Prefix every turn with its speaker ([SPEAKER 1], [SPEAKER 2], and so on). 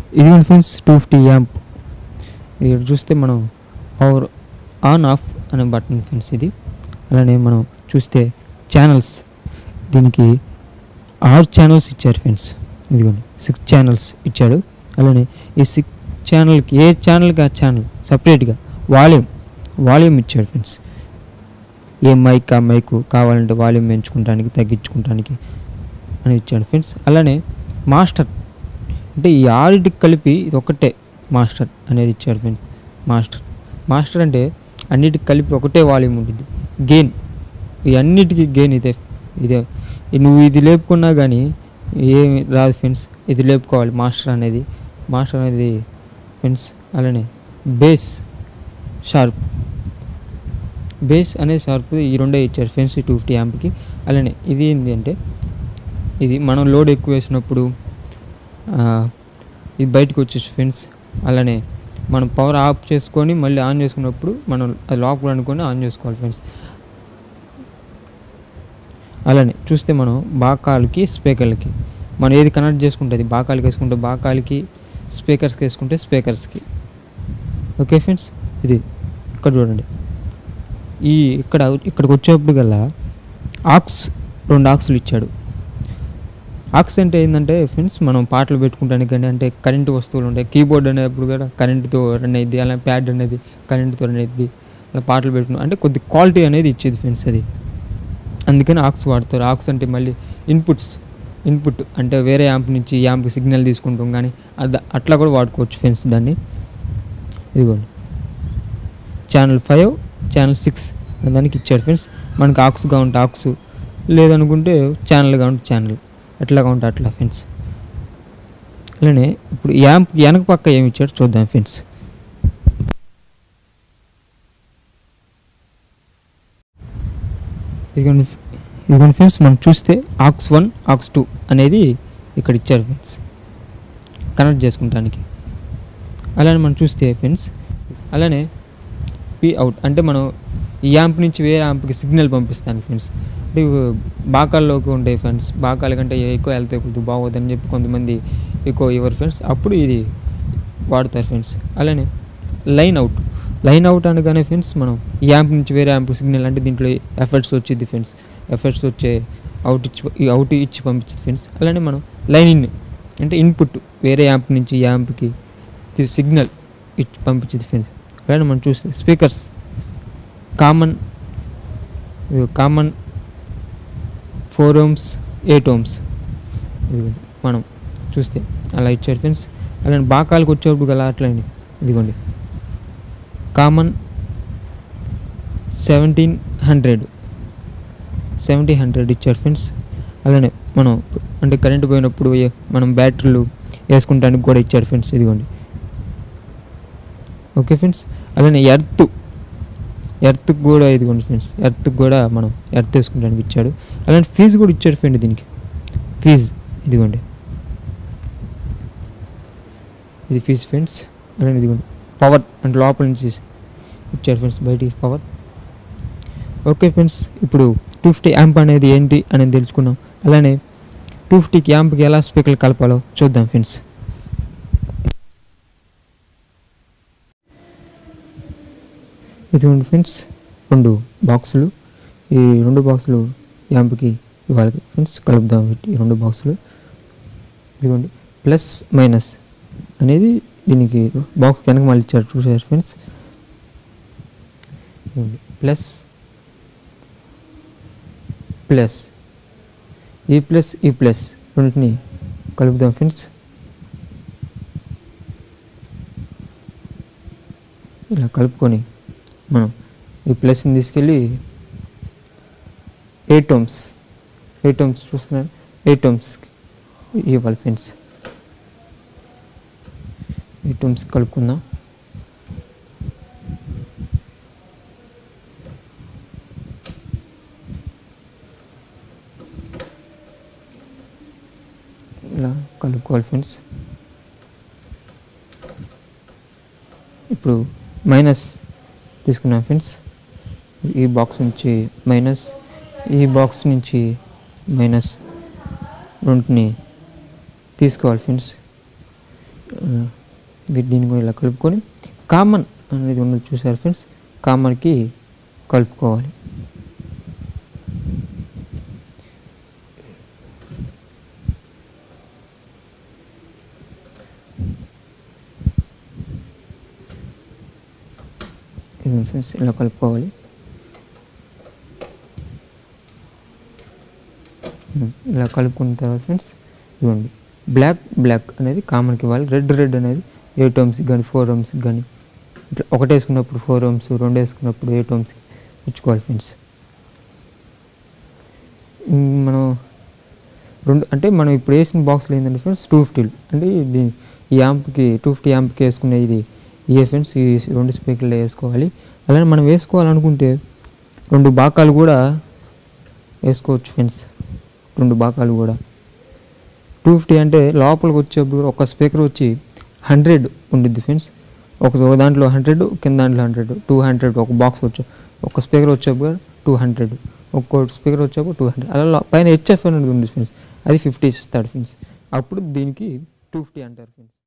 [SPEAKER 1] ఇది friends two fifty amp ఇక్కడ చూస్తే మనం పవర్ ఆన్ ఆఫ్ అనే బటన్ ఫ్రెండ్స్ ఇది అలానే మనం చూస్తే ఛానల్స్ దీనికి ఆరు ఛానల్స్ ఇచ్చారు ఫ్రెండ్స్ ఇదిగోండి సిక్స్ ఛానల్స్ ఇచ్చాడు అలానే ఈ సిక్స్ ఛానల్కి ఏ ఛానల్కి ఆ ఛానల్ సపరేట్గా వాల్యూమ్ వాల్యూమ్ ఇచ్చాడు ఫ్రెండ్స్ ఏ మైక్ ఆ మైక్ కావాలంటే వాల్యూమ్ పెంచుకుంటానికి తగ్గించుకుంటానికి అని ఇచ్చాడు ఫ్రెండ్స్ అలానే మాస్టర్ అంటే ఈ ఆరిటికి కలిపి ఇది ఒకటే మాస్టర్ అనేది ఇచ్చాడు ఫ్రెండ్స్ మాస్టర్ మాస్టర్ అంటే అన్నిటికి కలిపి ఒకటే వాల్యూమ్ ఉంటుంది గెయిన్ ఈ అన్నిటికీ గెయిన్ ఇదే ఇదే ఈ నువ్వు ఇది లేపుకున్నా కానీ ఏమి రాదు ఫ్రెండ్స్ ఇది లేపుకోవాలి మాస్టర్ అనేది మాస్టర్ అనేది ఫ్రెండ్స్ అలానే బేస్ షార్ప్ బేస్ అనేది షార్ప్ ఈ రెండే ఇచ్చారు ఫ్రెండ్స్ టూ ఫిఫ్టీ యాంప్కి అలానే ఇది ఏంటి అంటే ఇది మనం లోడ్ ఎక్కువ వేసినప్పుడు ఆ, ఇది బయటకు వచ్చేసి ఫ్రెండ్స్ అలానే మనం పవర్ ఆఫ్ చేసుకొని మళ్ళీ ఆన్ చేసుకున్నప్పుడు మనం అది లోపల అనుకొని ఆన్ చేసుకోవాలి ఫ్రెండ్స్ అలానే చూస్తే మనం బాకాలకి స్పీకర్లకి మనం ఏది కనెక్ట్ చేసుకుంటుంది బాకాలకి వేసుకుంటే బాకాలకి స్పీకర్స్కి వేసుకుంటే స్పీకర్స్కి ఓకే ఫ్రెండ్స్ ఇది ఇక్కడ చూడండి ఈ ఇక్కడ ఇక్కడికి వచ్చేప్పుడు గల్లా ఆక్స్ రెండు ఆక్స్లు ఇచ్చాడు ఆక్స్ అంటే ఏంటంటే ఫ్రెండ్స్ మనం పాటలు పెట్టుకుంటానికి కానీ అంటే కరెంటు వస్తువులు ఉంటాయి కీబోర్డ్ అనేప్పుడు కూడా కరెంటుతో రన్ అయ్యిద్ది అలా ప్యాడ్ అనేది కరెంటుతో రన్ అయ్యిద్ది అలా పాటలు పెట్టుకున్నాం అంటే కొద్ది క్వాలిటీ అనేది ఇచ్చేది ఫ్రెండ్స్ అది అందుకని ఆక్స్ వాడతారు ఆక్స్ అంటే మళ్ళీ ఇన్పుట్స్ ఇన్పుట్ అంటే వేరే యాంప్ నుంచి ఈ యాంప్కి సిగ్నల్ తీసుకుంటాం కానీ అది అట్లా కూడా వాడుకోవచ్చు ఫ్రెండ్స్ దాన్ని ఇదిగోండి ఛానల్ ఫైవ్ ఛానల్ సిక్స్ దానికి ఇచ్చాడు ఫ్రెండ్స్ మనకి ఆక్స్గా ఉంటే ఆక్స్ లేదనుకుంటే ఛానల్గా ఉంటే ఛానల్ ఎట్లాగా ఉంటే అట్లా ఫ్రెండ్స్ అలానే ఇప్పుడు యాంప్ వెనక పక్క ఏమి ఇచ్చాడు చూద్దాం ఫ్రెండ్స్ ఇదిగోండి ఇదిగోండి ఫ్రెండ్స్ మనం చూస్తే ఆక్స్ వన్ ఆక్స్ టూ అనేది ఇక్కడ ఇచ్చారు ఫ్రెండ్స్ కనెక్ట్ చేసుకుంటానికి అలానే మనం చూస్తే ఫ్రెండ్స్ అలానే పీ అవుట్ అంటే మనం ఈ యాంప్ నుంచి వేరే యాంప్కి సిగ్నల్ పంపిస్తాను ఫ్రెండ్స్ అంటే ఇవి బాకాల్లోకి ఉంటాయి ఫ్రెండ్స్ బాకాల కంటే ఎక్కువ వెళ్తే కొద్దిగా బాగోదని చెప్పి కొంతమంది ఎక్కువ ఇవ్వరు ఫ్రెండ్స్ అప్పుడు ఇది వాడతారు ఫ్రెండ్స్ అలానే లైన్ అవుట్ లైన్ అవుట్ అనగానే ఫ్రెండ్స్ మనం ఈ యాంప్ నుంచి వేరే యాంప్ సిగ్నల్ అంటే దీంట్లో ఎఫర్ట్స్ వచ్చింది ఫ్రెండ్స్ ఎఫర్ట్స్ వచ్చే అవుట్ ఇచ్చి ఈ అవుట్ ఇచ్చి పంపించింది ఫ్రెండ్స్ అలానే మనం లైన్ ఇన్ అంటే ఇన్పుట్ వేరే యాంప్ నుంచి ఈ యాంప్కి సిగ్నల్ ఇచ్చి పంపించింది ఫ్రెండ్స్ అలానే మనం చూస్తే speakers common common four ohms eight ohms ఇదిగోండి మనం చూస్తే అలా ఇచ్చారు ఫ్రెండ్స్ అలానే బాకాలకు వచ్చేప్పుడు గల అట్లండి ఇదిగోండి common seventeen hundred seventy hundred ఇచ్చారు ఫ్రెండ్స్ అలానే మనం అంటే కరెంట్ పోయినప్పుడు ఏ- మనం బ్యాటరీలు వేసుకుంటానికి కూడా ఇచ్చారు ఫ్రెండ్స్ ఇదిగోండి ఓకే ఫ్రెండ్స్ అలానే ఎర్త్ ఎర్త్కి కూడా ఇదిగోండి ఫ్రెండ్స్ ఎర్త్కి కూడా మనం ఎర్త్ వేసుకుంటానికి ఇచ్చాడు అలానే ఫీజు కూడా ఇచ్చాడు ఫ్రెండ్ దీనికి ఫీజు ఇదిగోండి ఇది ఫీజు ఫ్రెండ్స్ అలానే ఇదిగోండి పవర్ అంటే లోపల నుంచి ఇచ్చాడు ఫ్రెండ్స్ బయటికి పవర్ ఓకే ఫ్రెండ్స్ ఇప్పుడు టూ ఫిఫ్టీ యాంప్ అనేది ఏంటి అనేది తెలుసుకున్నాం అలానే టూ ఫిఫ్టీకి యాంప్కి ఎలా స్పీకర్లు కలపాలో చూద్దాం ఫ్రెండ్స్ ఇదిగోండి ఫ్రెండ్స్ రెండు బాక్సులు ఈ రెండు బాక్సులు యాంప్కి ఇవ్వాలి ఫ్రెండ్స్ కలుపుదాం వీటి- ఈ రెండు బాక్సులు ఇదిగోండి ప్లస్ మైనస్ అనేది దీనికి బాక్స్ వెనక మళ్ళీ ఇచ్చారు చూసారు ఫ్రెండ్స్ ఇదిగోండి ప్లస్ ప్లస్ ఈ ప్లస్ ఈ ప్లస్ రెండింటిని కలుపుదాం ఫ్రెండ్స్ ఇలా కలుపుకొని మనం ఈ ప్లస్ని తీసుకెళ్ళి ఎయిట్ ఓమ్స్ ఎయిట్ ఓమ్స్ చూస్తున్నాను ఎయిట్ ఓమ్స్ ఇవ్వాలి ఫ్రెండ్స్ ఎయిట్ ఓమ్స్ కలుపుకుందాం ఇలా కలుపుకోవాలి ఫ్రెండ్స్ ఇప్పుడు మైనస్ తీసుకున్నాం ఫ్రెండ్స్ ఈ బాక్స్ నుంచి మైనస్ ఈ బాక్స్ నుంచి మైనస్ రెండుని తీసుకోవాలి ఫ్రెండ్స్ ఆ, వీటి దీన్ని కూడా ఇలా కలుపుకొని కామన్ అనేది ఉన్నది చూసారు ఫ్రెండ్స్ కామన్కి కలుపుకోవాలి ఇది ఫ్రెండ్స్ ఇలా కలుపుకోవాలి ఉమ్, ఇలా కలుపుకున్న తర్వాత ఫ్రెండ్స్ ఇవ్వండి బ్లాక్ బ్లాక్ అనేది కామన్కి ఇవ్వాలి రెడ్ రెడ్ అనేది ఎయిట్ ఓమ్స్కి కానీ ఫోర్ ఓమ్స్కి కానీ ఇట్లా ఒకటి వేసుకున్నప్పుడు ఫోర్ ఓమ్స్ రెండు వేసుకున్నప్పుడు ఎయిట్ ఓమ్స్కి ఇచ్చుకోవాలి ఫ్రెండ్స్ ఉమ్, మనం రెండు అంటే మనం ఇప్పుడు వేసిన బాక్స్లో ఏంటంటే ఫ్రెండ్స్ టూ ఫిఫ్టీలు అంటే ఇది ఈ యాంప్కి టూ ఫిఫ్టీ యాంప్కి వేసుకునే ఇది ఇయర్ ఫ్రెండ్స్ ఈ రెండు స్పీకర్లు వేసుకోవాలి అలానే మనం వేసుకోవాలనుకుంటే రెండు బాకాలు కూడా వేసుకోవచ్చు ఫ్రెండ్స్ రెండు బాకాలు కూడా టూ ఫిఫ్టీ అంటే లోపలికి వచ్చేప్పుడు ఒక స్పీకర్ వచ్చి హండ్రెడ్ ఉండిద్ది ఫ్రెండ్స్ ఒక ఒక దాంట్లో హండ్రెడ్ కింద దాంట్లో హండ్రెడ్ టూ హండ్రెడ్ ఒక బాక్స్ వచ్చి ఒక స్పీకర్ వచ్చేప్పుడు టూ హండ్రెడ్ ఒక్కో స్పీకర్ వచ్చేప్పుడు టూ హండ్రెడ్ అలా లో- పైన హెచ్ఎఫ్ అనేది ఉంది ఫ్రెండ్స్ అది ఫిఫ్టీ ఇస్తాడు ఫ్రెండ్స్ అప్పుడు దీనికి టూ ఫిఫ్టీ అంటారు ఫ్రెండ్స్